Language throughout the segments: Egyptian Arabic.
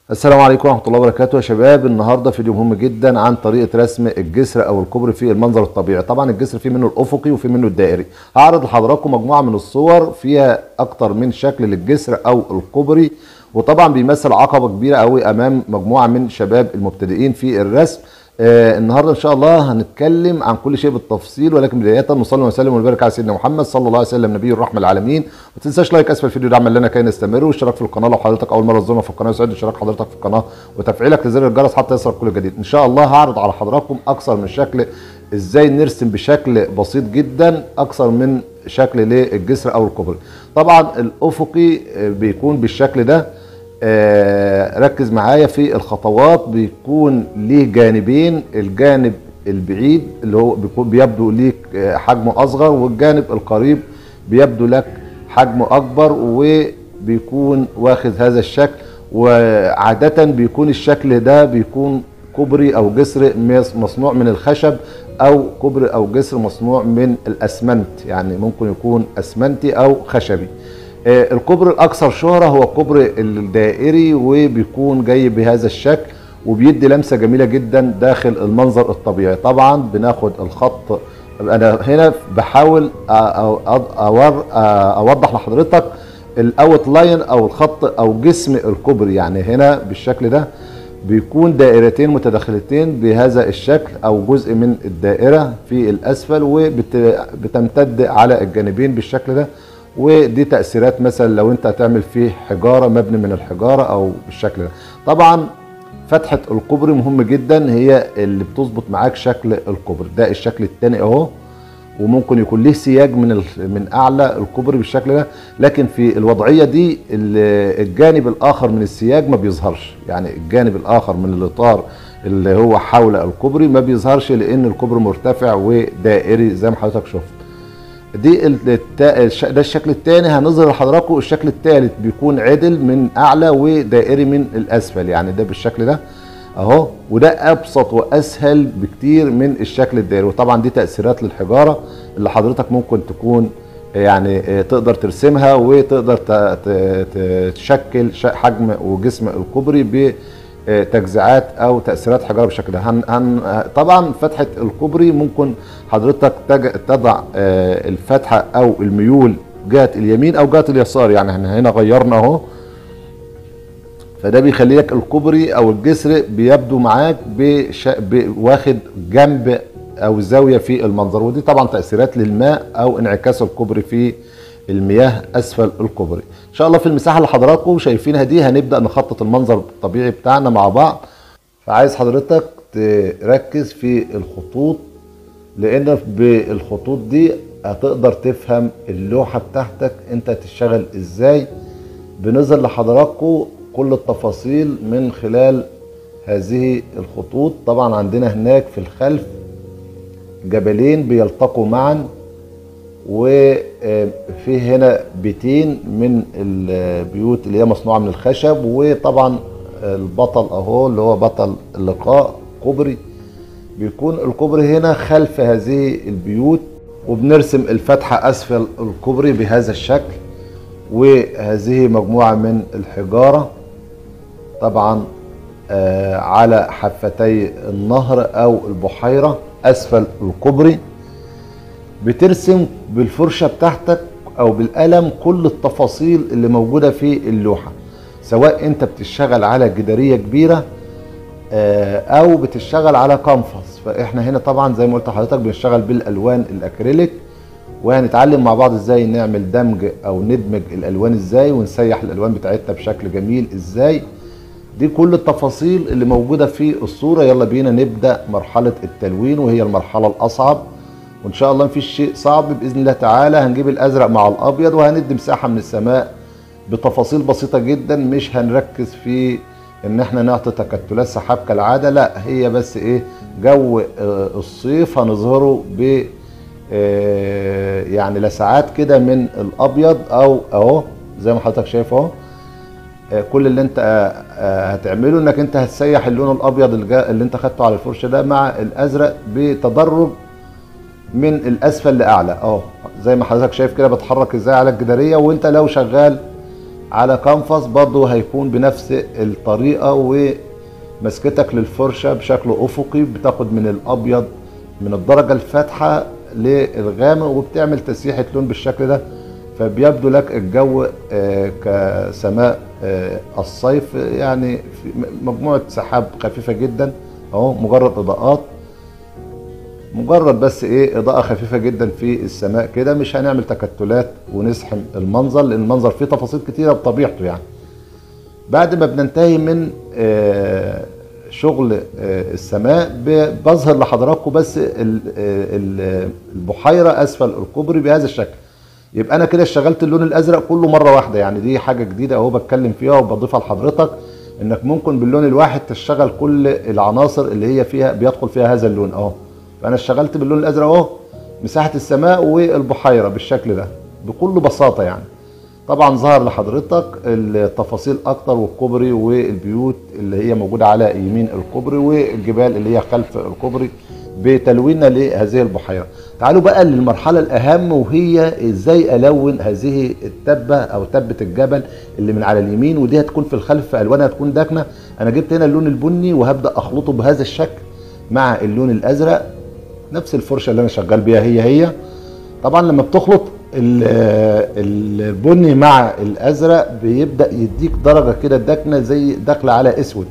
السلام عليكم ورحمة الله وبركاته يا شباب النهاردة فيديو مهم جدا عن طريقة رسم الجسر أو الكوبري في المنظر الطبيعي طبعا الجسر فيه منه الأفقي وفيه منه الدائري هعرض لحضراتكم مجموعة من الصور فيها أكتر من شكل للجسر أو الكوبري وطبعا بيمثل عقبة كبيرة قوي أمام مجموعة من شباب المبتدئين في الرسم آه النهارده ان شاء الله هنتكلم عن كل شيء بالتفصيل ولكن بدايه نصلي ونسلم ونبارك على سيدنا محمد صلى الله عليه وسلم نبي الرحمه العالمين ما تنساش لايك اسفل الفيديو دعما لنا كي نستمر واشتراك في القناه لو حضرتك اول مره تزورنا في القناه يسعدني اشتراك حضرتك في القناه وتفعيلك لزر الجرس حتى يصل كل جديد ان شاء الله هعرض على حضراتكم اكثر من شكل ازاي نرسم بشكل بسيط جدا اكثر من شكل للجسر او الكوبري طبعا الافقي بيكون بالشكل ده آه ركز معايا في الخطوات بيكون ليه جانبين الجانب البعيد اللي هو بيكون بيبدو ليك آه حجمه اصغر والجانب القريب بيبدو لك حجمه اكبر وبيكون واخد هذا الشكل وعادة بيكون الشكل ده بيكون كوبري او جسر مصنوع من الخشب او كوبري او جسر مصنوع من الاسمنت يعني ممكن يكون اسمنتي او خشبي آه الكوبري الاكثر شهره هو الكوبري الدائري وبيكون جاي بهذا الشكل وبيدي لمسه جميله جدا داخل المنظر الطبيعي طبعا بناخد الخط انا هنا بحاول اوضح لحضرتك الاوت لاين او الخط او جسم الكوبري يعني هنا بالشكل ده بيكون دائرتين متداخلتين بهذا الشكل او جزء من الدائره في الاسفل وبتمتد على الجانبين بالشكل ده ودي تأثيرات مثلا لو انت هتعمل فيه حجارة مبني من الحجارة او بالشكل ده طبعا فتحة الكوبري مهم جدا هي اللي بتظبط معاك شكل الكوبري ده الشكل التاني اهو وممكن يكون ليه سياج من من اعلى الكوبري بالشكل ده لكن في الوضعيه دي الجانب الاخر من السياج ما بيظهرش يعني الجانب الاخر من الاطار اللي هو حول الكوبري ما بيظهرش لان الكوبري مرتفع ودائري زي ما حضرتك شفت دي ده الشكل الثاني هنظهر لحضراتكم الشكل الثالث بيكون عدل من اعلى ودائري من الاسفل يعني ده بالشكل ده اهو وده ابسط واسهل بكتير من الشكل الدائري وطبعا دي تاثيرات للحجاره اللي حضرتك ممكن تكون يعني تقدر ترسمها وتقدر تشكل حجم وجسم الكوبري بتجزيعات او تاثيرات حجاره بالشكل ده هن هن طبعا فتحه الكوبري ممكن حضرتك تضع الفتحه او الميول جهه اليمين او جهه اليسار يعني احنا هنا غيرنا اهو فده بيخلي لك الكوبري او الجسر بيبدو معاك بش... واخد جنب او زاويه في المنظر ودي طبعا تاثيرات للماء او انعكاس الكوبري في المياه اسفل الكوبري ان شاء الله في المساحه اللي حضراتكم شايفينها دي هنبدا نخطط المنظر الطبيعي بتاعنا مع بعض فعايز حضرتك تركز في الخطوط لان بالخطوط دي هتقدر تفهم اللوحه بتاعتك انت هتشتغل ازاي بنظهر لحضراتكم كل التفاصيل من خلال هذه الخطوط طبعا عندنا هناك في الخلف جبلين بيلتقوا معا وفي هنا بيتين من البيوت اللي هي مصنوعه من الخشب وطبعا البطل اهو اللي هو بطل اللقاء كوبري بيكون الكوبري هنا خلف هذه البيوت وبنرسم الفتحه اسفل الكوبري بهذا الشكل وهذه مجموعه من الحجاره طبعا آه على حفتي النهر او البحيره اسفل الكوبري بترسم بالفرشه بتاعتك او بالقلم كل التفاصيل اللي موجوده في اللوحه سواء انت بتشتغل على جداريه كبيره آه او بتشتغل على كانفاس فاحنا هنا طبعا زي ما قلت لحضرتك بنشتغل بالالوان الاكريليك وهنتعلم مع بعض ازاي نعمل دمج او ندمج الالوان ازاي ونسيح الالوان بتاعتنا بشكل جميل ازاي دي كل التفاصيل اللي موجوده في الصوره يلا بينا نبدا مرحله التلوين وهي المرحله الاصعب وان شاء الله مفيش شيء صعب باذن الله تعالى هنجيب الازرق مع الابيض وهندي مساحه من السماء بتفاصيل بسيطه جدا مش هنركز في ان احنا نعطي تكتلات سحاب كالعاده لا هي بس ايه جو الصيف هنظهره ب يعني لسعات كده من الابيض او اهو زي ما حضرتك شايف اهو كل اللي انت هتعمله انك انت هتسيح اللون الابيض اللي انت خدته على الفرشه ده مع الازرق بتدرج من الاسفل لاعلى اهو زي ما حضرتك شايف كده بتحرك ازاي على الجداريه وانت لو شغال على كانفاس برضو هيكون بنفس الطريقة ومسكتك للفرشة بشكل افقي بتاخد من الابيض من الدرجة الفاتحة للغامق وبتعمل تسييحة لون بالشكل ده فبيبدو لك الجو آه، كسماء آه، الصيف يعني في م- مجموعة سحاب خفيفة جدا اهو مجرد اضاءات مجرد بس ايه اضاءة خفيفة جدا في السماء كده مش هنعمل تكتلات ونزحم المنظر لان المنظر فيه تفاصيل كتيرة بطبيعته يعني بعد ما بننتهي من آه، شغل آه، السماء ب- بظهر لحضراتكم بس ال- آه، ال- البحيرة اسفل الكوبري بهذا الشكل يبقى انا كده اشتغلت اللون الازرق كله مره واحده يعني دي حاجه جديده اهو بتكلم فيها وبضيفها لحضرتك انك ممكن باللون الواحد تشتغل كل العناصر اللي هي فيها بيدخل فيها هذا اللون اهو فانا اشتغلت باللون الازرق اهو مساحه السماء والبحيره بالشكل ده بكل بساطه يعني طبعا ظهر لحضرتك التفاصيل اكتر والكوبري والبيوت اللي هي موجوده على يمين الكوبري والجبال اللي هي خلف الكوبري بتلويننا لهذه البحيره تعالوا بقى للمرحله الاهم وهي ازاي الون هذه التبه او تبه الجبل اللي من على اليمين ودي هتكون في الخلف الوانها هتكون داكنه انا جبت هنا اللون البني وهبدا اخلطه بهذا الشكل مع اللون الازرق نفس الفرشه اللي انا شغال بيها هي هي طبعا لما بتخلط ال- البني مع الازرق بيبدا يديك درجه كده داكنه زي داخله على اسود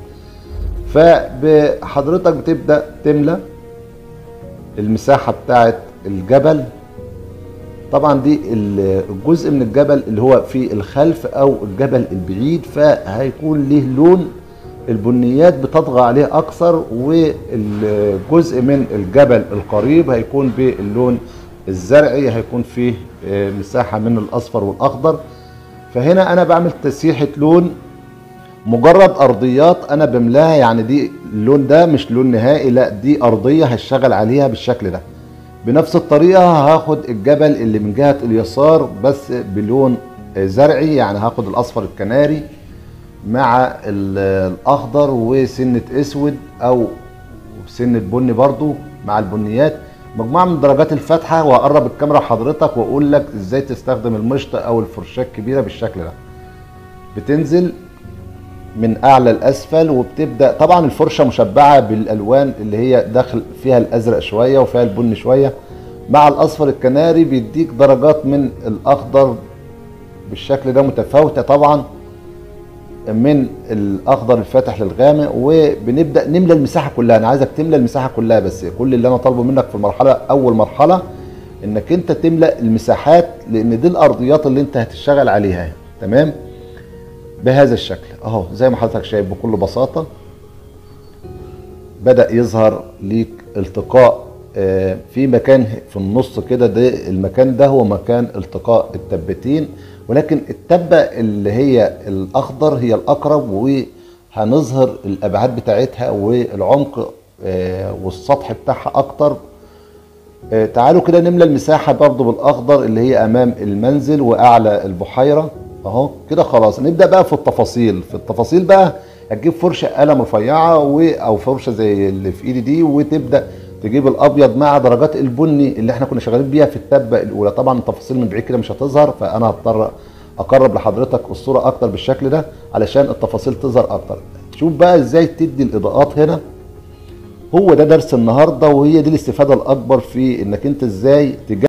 فحضرتك بتبدا تملى المساحه بتاعه الجبل طبعا دي ال- الجزء من الجبل اللي هو في الخلف او الجبل البعيد فهيكون ليه لون البنيات بتطغى عليه اكثر والجزء من الجبل القريب هيكون باللون الزرعي هيكون فيه آه، مساحه من الاصفر والاخضر فهنا انا بعمل تسييحه لون مجرد ارضيات انا بملاها يعني دي اللون ده مش لون نهائي لا دي ارضيه هشتغل عليها بالشكل ده بنفس الطريقه هاخد الجبل اللي من جهه اليسار بس بلون آه، زرعي يعني هاخد الاصفر الكناري مع ال- الاخضر وسنه اسود او سنه بني برضو مع البنيات مجموعه من درجات الفتحه وهقرب الكاميرا لحضرتك واقول لك ازاي تستخدم المشط او الفرشاه الكبيره بالشكل ده بتنزل من اعلى لاسفل وبتبدا طبعا الفرشه مشبعه بالالوان اللي هي داخل فيها الازرق شويه وفيها البني شويه مع الاصفر الكناري بيديك درجات من الاخضر بالشكل ده متفاوته طبعا من الاخضر الفاتح للغامق وبنبدا نملى المساحه كلها انا عايزك تملى المساحه كلها بس كل اللي انا طالبه منك في المرحله اول مرحله انك انت تملى المساحات لان دي الارضيات اللي انت هتشتغل عليها تمام بهذا الشكل اهو زي ما حضرتك شايف بكل بساطه بدا يظهر ليك التقاء آه، في مكان في النص كده ده المكان ده هو مكان التقاء التبتين ولكن التبه اللي هي الاخضر هي الاقرب وهنظهر الابعاد بتاعتها والعمق آه، والسطح بتاعها اكتر آه، تعالوا كده نملى المساحة برضو بالأخضر اللي هي أمام المنزل وأعلى البحيرة أهو كده خلاص نبدأ بقى في التفاصيل في التفاصيل بقى هتجيب فرشة قلم رفيعة و... أو فرشة زي اللي في إيدي دي وتبدأ تجيب الأبيض مع درجات البني اللي احنا كنا شغالين بيها في التبة الأولى طبعا التفاصيل من بعيد كده مش هتظهر فأنا هضطر أقرب لحضرتك الصورة أكتر بالشكل ده علشان التفاصيل تظهر أكتر شوف بقى إزاي تدي الإضاءات هنا هو ده درس النهارده وهي دي الاستفاده الاكبر في انك انت ازاي تجمع